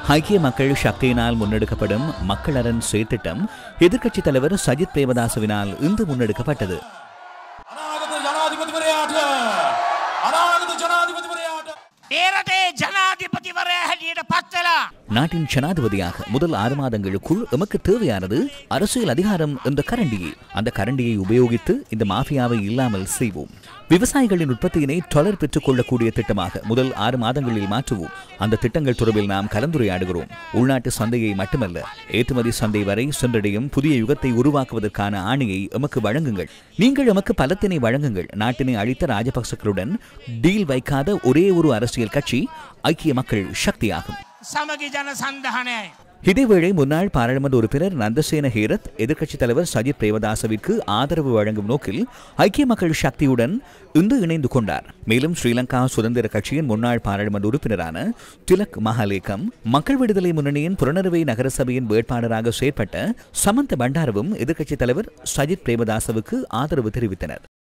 ஐக்கிய மக்கள் சக்தியினால் முன்னெடுக்கப்படும் மக்களரண் செயற்திட்டம் எதிர்க்கட்சித் தலைவர் சஜித் பிரேமதாசவினால் இன்று முன்னெடுக்கப்பட்டது අනාගත ජනාධිපතිවරයාට අනාගත ජනාධිපතිවරයාට ඒ රටේ ජනාධිපතිවරයා හැටියට පත්වෙලා நாட்டின் ஜனாதிபதியாக முதல் ஆறு மாதங்களுக்குள் எமக்கு தேவையானது அரசியல் அதிகாரம் என்ற கரண்டியை அந்த கரண்டியை உபயோகித்து இந்த மாஃபியாவை இல்லாமல் செய்வோம் விவசாயிகளின் உற்பத்தியினை டொலர் பெற்றுக் கொள்ளக்கூடிய திட்டமாக முதல் ஆறு மாதங்களில் மாற்றுவோம் அந்த திட்டங்கள் தொடர்பில் நாம் கலந்துரையாடுகிறோம் உள்நாட்டு சந்தையை மட்டுமல்ல ஏற்றுமதி சந்தை வரை சென்றடையும் புதிய யுகத்தை உருவாக்குவதற்கான ஆணையை எமக்கு வழங்குங்கள் நீங்கள் எமக்கு பலத்தினை வழங்குங்கள் நாட்டினை அழித்த ராஜபக்சக்களுடன் டீல் வைக்காத ஒரே ஒரு அரசியல் கட்சி ஐக்கிய மக்கள் சக்தியாகும் සමගි ජන සන්ධහනයයි. இதேவேளை முன்னாள் பாராளுமன்ற உறுப்பினர் நந்தசேன ஹேரத் எதிர்க்கட்சித் தலைவர் சஜித் பிரேமதாசவிற்கு ஆதரவு வழங்கும் நோக்கில் ஐக்கிய மக்கள் சக்தியுடன் இன்று இணைந்து கொண்டார் மேலும் ஸ்ரீலங்கா சுதந்திர கட்சியின் முன்னாள் பாராளுமன்ற உறுப்பினரான திலக் மகாலேகம் மக்கள் விடுதலை முன்னணியின் புறநறுவை நகரசபையின் வேட்பாளராக செயற்பட்ட சமந்த பண்டாரவும் எதிர்க்கட்சித் தலைவர் சஜித் பிரேமதாசவுக்கு ஆதரவு தெரிவித்தனர்